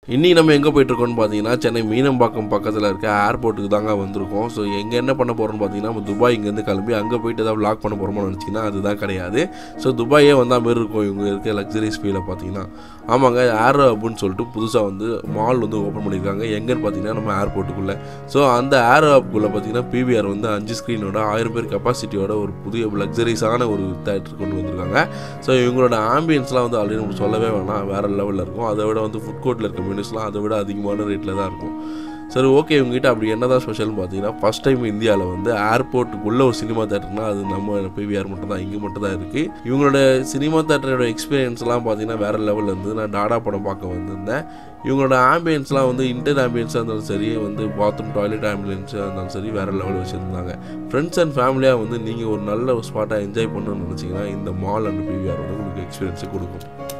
இன்னைக்கு நம்ம எங்கே போயிட்டுருக்கோம்னு பார்த்தீங்கன்னா சென்னை மீனம்பாக்கம் பக்கத்தில் இருக்க ஏர்போர்ட்டுக்கு தாங்க வந்திருக்கோம் ஸோ எங்கே என்ன பண்ண போகிறோம்னு பார்த்தீங்கன்னா நம்ம துபாய் இங்கேருந்து கிளம்பி அங்கே போயிட்டு ஏதாவது vlog பண்ண போகிறோமோ நினச்சிங்கன்னா அதுதான் கிடையாது ஸோ துபாயே வந்தால் மாரி இருக்கும் இவங்க இருக்க லக்ஸரிஸ் ஃபீலை பார்த்தீங்கன்னா ஆமாங்க ஏர் ஹப்னு சொல்லிட்டு புதுசாக வந்து மால் வந்து ஓப்பன் பண்ணியிருக்காங்க எங்கன்னு பார்த்தீங்கன்னா நம்ம ஏர்போர்ட்டுக்குள்ளே ஸோ அந்த ஏர் ஹப்குள்ளே பார்த்தீங்கன்னா பிவிஆர் வந்து அஞ்சு ஸ்க்ரீனோட ஆயிரம் பேர் கெப்பாசிட்டியோட ஒரு புதிய லக்ஸரிஸான ஒரு தேட்டர் கொண்டு வந்திருக்காங்க ஸோ இவங்களோட ஆம்பியன்ஸ்லாம் வந்து ஆல்ரெடி நம்ம சொல்லவே வேணாம் வேறு லெவலில் இருக்கும் அதை விட வந்து ஃபுட் கோர்ட்டில் இருக்க மெனுஸ்லாம் அதை விட அதிகமான ரேட்டில் தான் இருக்கும் சரி ஓகே இவங்ககிட்ட அப்படி என்ன தான் ஸ்பெஷல்னு பார்த்தீங்கன்னா ஃபஸ்ட் டைம் இந்தியாவில் வந்து ஏர்போர்ட்டுக்குள்ளே ஒரு சினிமா தேட்டர்னா அது நம்ம பிவிஆர் மட்டும் தான் இங்கே மட்டும் தான் இருக்குது இவங்களோட சினிமா தேட்டரோட எக்ஸ்பீரியன்ஸ்லாம் பார்த்தீங்கன்னா வேறு லெவலில் இருந்து நான் டாடா படம் பார்க்க வந்திருந்தேன் இவங்களோட ஆம்பியன்ஸ்லாம் வந்து இன்டர் ஆம்பியன்ஸாக இருந்தாலும் சரி வந்து பாத்ரூம் டாய்லெட் ஆம்பியன்ஸாக இருந்தாலும் சரி வேறு லெவலில் வச்சுருந்தாங்க ஃப்ரெண்ட்ஸ் அண்ட் ஃபேமிலியாக வந்து நீங்கள் ஒரு நல்ல ஒரு ஸ்பாட்டாக என்ஜாய் பண்ணணும்னு நினச்சிங்கன்னா இந்த மால் அண்ட் பிவிஆர் வந்து உங்களுக்கு எக்ஸ்பீரியன்ஸை கொடுக்கும்